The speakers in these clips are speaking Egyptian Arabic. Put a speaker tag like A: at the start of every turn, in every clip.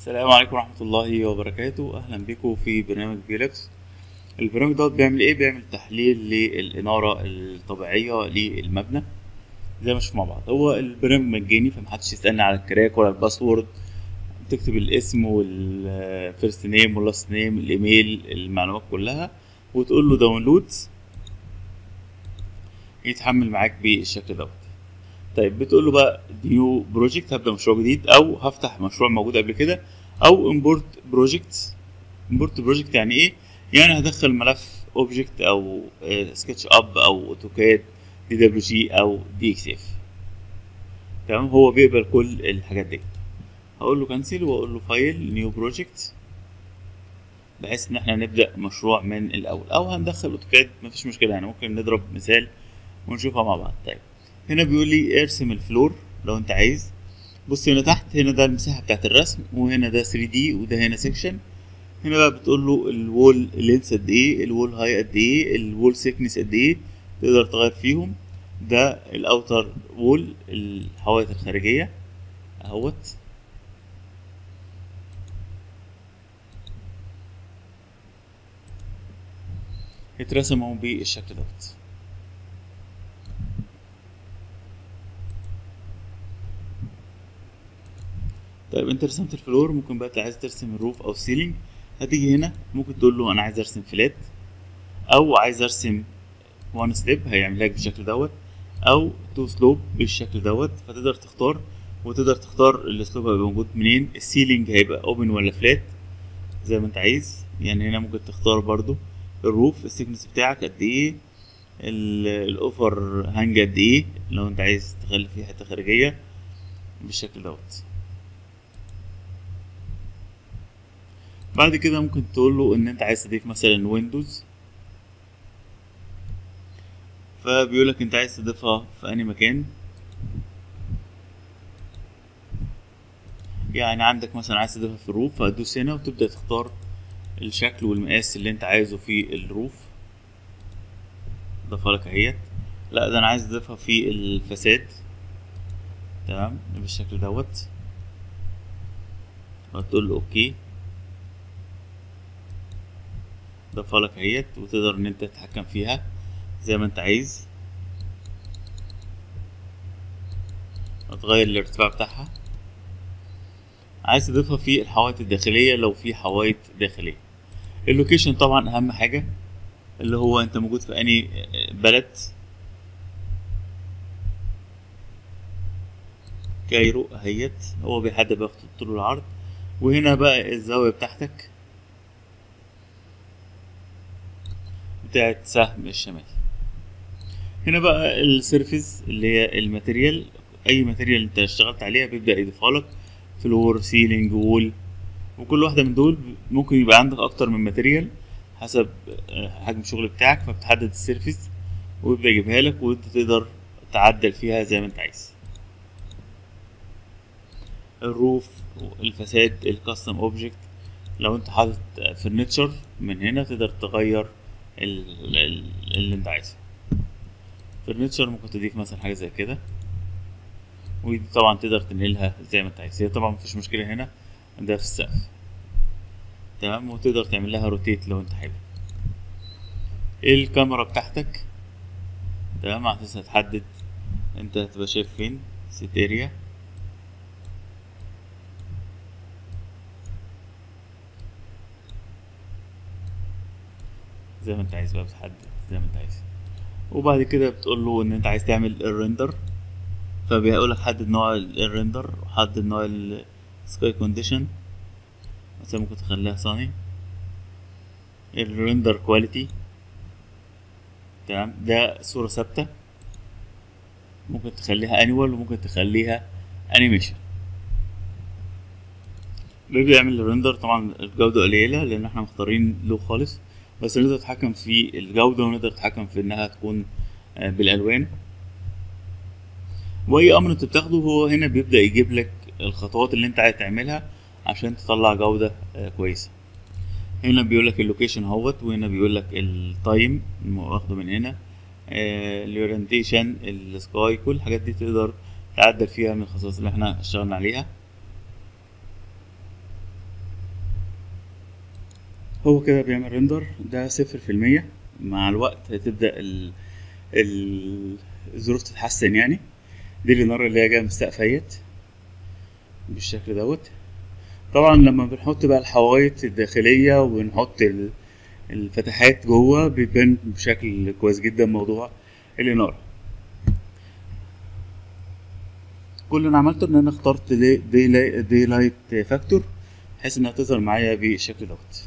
A: السلام عليكم ورحمة الله وبركاته أهلا بكم في برنامج فيلكس البرنامج دوت بيعمل إيه؟ بيعمل تحليل للإنارة الطبيعية للمبنى زي ما نشوف مع بعض هو البرنامج مجاني فمحدش يسألني على الكراك ولا الباسورد تكتب الاسم والفيرست نيم واللاست نيم الإيميل المعلومات كلها وتقول له داونلود يتحمل معاك بالشكل دوت طيب بتقول له بقى نيو بروجكت هبدا مشروع جديد او هفتح مشروع موجود قبل كده او امبورت بروجكت امبورت بروجكت يعني ايه يعني هدخل ملف اوبجكت او سكتش اب او اوتوكاد دي دبليو جي او دي اكس اف تمام هو بيقبل كل الحاجات دي هقول له كانسل واقول له فايل نيو بروجكت بحيث ان احنا نبدا مشروع من الاول او هندخل اوتوكاد مفيش مشكله يعني ممكن نضرب مثال ونشوفها مع بعض طيب هنا بيقول لي ارسم الفلور لو انت عايز بص هنا تحت هنا ده المساحه بتاعت الرسم وهنا ده 3 دي وده هنا سيكشن هنا بقى بتقول له الوول لينس قد ايه الوول هاي قد ايه الوول سيكنس قد ايه تقدر تغير فيهم ده الاوتر وول الحوائط الخارجيه اهوت اترسموا بالشكل دوت طيب انت رسمت الفلور ممكن بقى عايز ترسم الروف او السيلينج هتيجي هنا ممكن تقول له انا عايز ارسم فلات او عايز ارسم وان ستيب هيعمل لك بالشكل دوت او تو سلوب بالشكل دوت فتقدر تختار وتقدر تختار الاسلوب هيبقى موجود منين السيلينج هيبقى اوبن ولا فلات زي ما انت عايز يعني هنا ممكن تختار برضو الروف السيكنس بتاعك قد ايه الاوفر هانج قد ايه لو انت عايز تخلي فيه حته خارجيه بالشكل دوت بعد كده ممكن تقول له ان انت عايز تضيف مثلا ويندوز فبيقول لك انت عايز تضيفها في انهي مكان يعني عندك مثلا عايز تضيفها في الروف فهتدوس هنا وتبدا تختار الشكل والمقاس اللي انت عايزه في الروف ضافها لك اهيت لا ده انا عايز اضيفها في الفساد تمام بالشكل دوت وتقول له اوكي ضافها لك اهيت وتقدر ان انت تتحكم فيها زي ما انت عايز وتغير الارتفاع بتاعها عايز تضيفها في الحوائط الداخلية لو في حوائط داخلية اللوكيشن طبعا اهم حاجة اللي هو انت موجود في اني بلد كايرو اهيت هو بيحدد بقى الطول والعرض وهنا بقى الزاوية بتاعتك بتاعت سهم الشمال هنا بقى السيرفيس اللي هي الماتيريال اي ماتيريال انت اشتغلت عليها بيبدا يضيفها لك فلور سيلينج وول وكل واحده من دول ممكن يبقى عندك اكتر من ماتيريال حسب حجم الشغل بتاعك فبتحدد السيرفيس ويبدا يجيبها لك وانت تقدر تعدل فيها زي ما انت عايز الروف الفساد الكاستم اوبجكت لو انت حاطط فرنتشر من هنا تقدر تغير اللي انت عايزه فرنتشر ممكن تضيف مثلا حاجه زي كده ودي طبعا تقدر تنقلها زي ما انت عايز هي طبعا مفيش مشكله هنا ده في السقف تمام وتقدر تعمل لها روتيت لو انت حابب الكاميرا بتاعتك تمام على اساس هتحدد انت هتبقى شايف فين سيت اريا زي ما انت عايز بقى بتحدد زي ما انت عايز وبعد كده بتقول له ان انت عايز تعمل الريندر فبيقول لك حدد نوع الريندر وحدد نوع السكاي كونديشن مثلا ممكن تخليها صاني الريندر كواليتي تمام ده صورة ثابتة ممكن تخليها انيوال وممكن تخليها انيميشن بيبدأ يعمل الريندر طبعا الجودة قليلة لأن احنا مختارين لو خالص بس نقدر نتحكم في الجودة ونقدر نتحكم في إنها تكون بالألوان وأي أمر أنت بتاخده هو هنا بيبدأ يجيب لك الخطوات اللي أنت عايز تعملها عشان تطلع جودة كويسة هنا بيقول لك اللوكيشن اهوت وهنا بيقول لك التايم واخده من هنا الاورينتيشن السكاي كل الحاجات دي تقدر تعدل فيها من الخصائص اللي احنا اشتغلنا عليها هو كده بيعمل ريندر ده صفر في المية مع الوقت هتبدأ ال... ال... الظروف تتحسن يعني دي الإنارة اللي هي جاية من السقفيت بالشكل دوت طبعا لما بنحط بقى الحوايط الداخلية وبنحط ال... الفتحات جوه بيبان بشكل كويس جدا موضوع الإنارة كل اللي انا عملته ان انا اخترت دي, دي لايت فاكتور بحيث انها تظهر معايا بالشكل دوت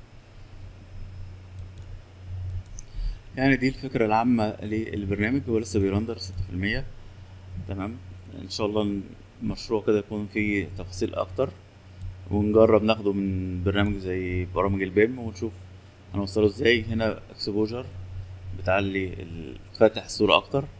A: يعني دي الفكرة العامة للبرنامج هو لسه بيرندر ستة في المية تمام ان شاء الله المشروع كده يكون فيه تفاصيل اكتر ونجرب ناخده من برنامج زي برامج البيم ونشوف هنوصله ازاي هنا اكسبوجر بتعلي ال- تفتح الصورة اكتر